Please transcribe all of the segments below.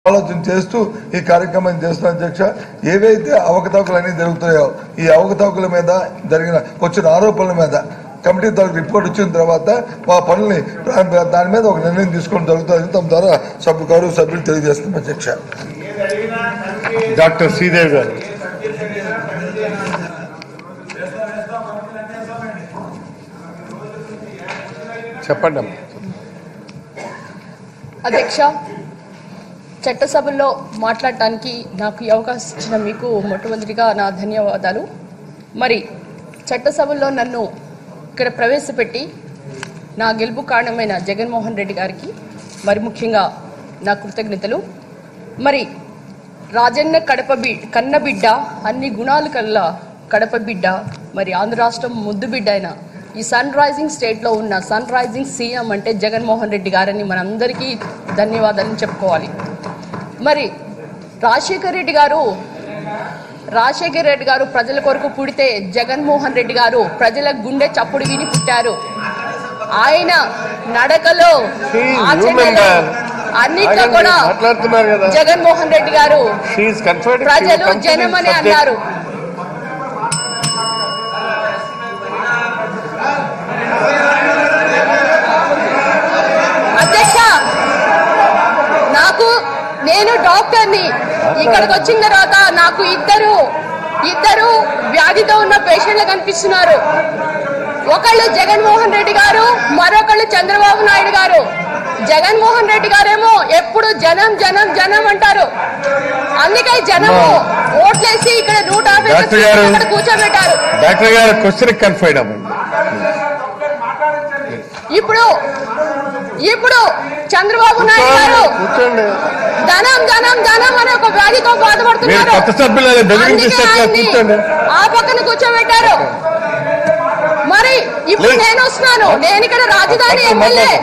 ఆలోచన చేస్తూ ఈ కార్యక్రమం చేస్తున్న అధ్యక్ష ఏవైతే అవకతవకలు అన్ని జరుగుతాయో ఈ అవకతవకల మీద జరిగిన వచ్చిన ఆరోపణల మీద కమిటీ తాలూకు రిపోర్ట్ వచ్చిన తర్వాత మా పనుల్ని దాని- దాని మీద ఒక నిర్ణయం తీసుకోవడం జరుగుతుంది తమ ద్వారా సభ్యు గౌరవ సభ్యులు తెలియజేస్తున్నాం అధ్యక్ష డాక్టర్ శ్రీదేవి గారు చెప్పండి అమ్మా అధ్యక్ష చట్టసభల్లో మాట్లాడటానికి నాకు ఈ అవకాశం ఇచ్చిన మీకు మొట్టమొదటిగా నా ధన్యవాదాలు మరి చట్టసభల్లో నన్ను ఇక్కడ ప్రవేశపెట్టి నా గెలుపు కారణమైన జగన్మోహన్ రెడ్డి గారికి మరి ముఖ్యంగా నా కృతజ్ఞతలు మరి రాజన్న కడప బి కన్న బిడ్డ అన్ని గుణాలు కల్లా కడప బిడ్డ మరి ఆంధ్ర రాష్ట్రం ముద్దు బిడ్డ అయిన ఈ సన్ రైజింగ్ స్టేట్లో ఉన్న సన్ రైజింగ్ సీఎం అంటే జగన్మోహన్ రెడ్డి గారని మనందరికీ ధన్యవాదాలు చెప్పుకోవాలి మరి రాజశేఖర్ రెడ్డి గారు రాజశేఖర్ రెడ్డి గారు ప్రజల కొరకు పుడితే జగన్మోహన్ రెడ్డి గారు ప్రజల గుండె చప్పుడు విని పుట్టారు ఆయన నడకలో See, you ఆచరణలో remember. అన్నిట్లో ఆగండి, కూడా మాట్లాడుతున్నారు కదా జగన్మోహన్ రెడ్డి గారు షీఈస్ కన్ఫర్డ్ ప్రజలు జనమని అన్నారు అధ్యక్ష నాకు నేను డాక్టర్ని ఇక్కడికి వచ్చిన తర్వాత నాకు ఇద్దరు ఇద్దరు వ్యాధితో ఉన్న పేషెంట్లు కనిపిస్తున్నారు ఒకళ్ళు జగన్మోహన్ రెడ్డి గారు మరొకళ్ళు చంద్రబాబు నాయుడు గారు జగన్మోహన్ రెడ్డి గారేమో ఎప్పుడు జనం జనం జనం అంటారు అందుకే జనము ఓట్లేసి ఇక్కడ నూట యాభై డాక్టర్ గారు. అక్కడ కూర్చోబెట్టారు డాక్టర్ గారు క్వశ్చన్ కన్ఫైడ్ అవ్వండి ఇప్పుడు ఇప్పుడు చంద్రబాబు నాయుడు గారు కూర్చోండి ధనం ధనం ధనం అనే ఒక వ్యాధితో మీరు బాధపడుతున్నారు కొత్త సభ్యులని బెదిరించేస్తే అందుకే ఆయన్ని కూర్చోండి ఆ పక్కన కూర్చోబెట్టారు మరి ఇప్పుడు Please. నేను వస్తున్నాను నేను ఇక్కడ రాజధాని ఎమ్మెల్యే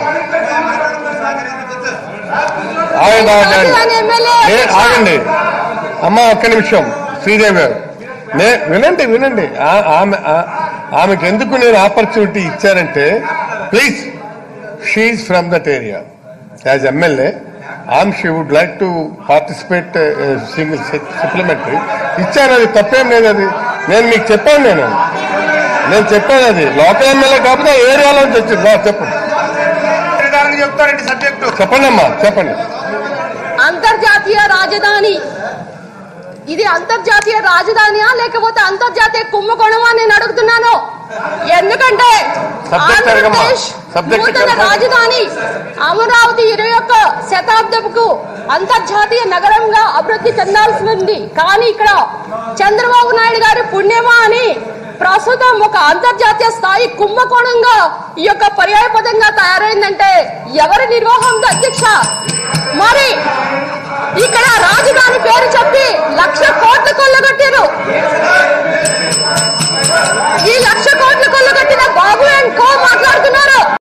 ఆగండి ఆగండి రాజధాని ఎమ్మెల్యే ఏ, ఆగండి అమ్మ ఒక్క నిమిషం శ్రీదేవి గారు నే వినండి వినండి ఆ- ఆమె ఆ- ఆమెకు ఎందుకు నేను ఆపర్చునిటీ ఇచ్చానంటే please she from that area as MLA ఆమె she would like to participate single supplementary ఇచ్చాను అది తప్పేం లేదు అది నేను మీకు చెప్పాను నేను నేను చెప్పాను అది లోకల్ ఎమ్మెల్యే కాకపోతే ఏరియాలో నుంచి వచ్చింది బా, చెప్పండి విధానంగా చెప్తారండి సబ్జెక్టు చెప్పండి అమ్మా చెప్పండి అంతర్జాతీయ రాజధాని ఇది అంతర్జాతీయ రాజధానియా లేకపోతే అంతర్జాతీయ కుంభకోణమా నేను అడుగుతున్నాను ఎందుకంటే Subject అడగమ్మా. ఆంధ్రప్రదేశ్ Subject నూతన చెప్పండి. రాజధాని అమరావతి ఇరవై ఒక్క శతాబ్దపుకు అంతర్జాతీయ నగరంగా అభివృద్ధి చెందాల్సి ఉంది కానీ ఇక్కడ చంద్రబాబు నాయుడు గారి పుణ్యమా అని ప్రస్తుతం ఒక అంతర్జాతీయ స్థాయి కుంభకోణంగా ఈ యొక్క పర్యాయపదంగా తయారైందంటే ఎవరి నిర్వాహం అధ్యక్ష మరి ఇక్కడ రాజధాని పేరు చెప్పి లక్ష కోట్ల కొల్లగొట్టిన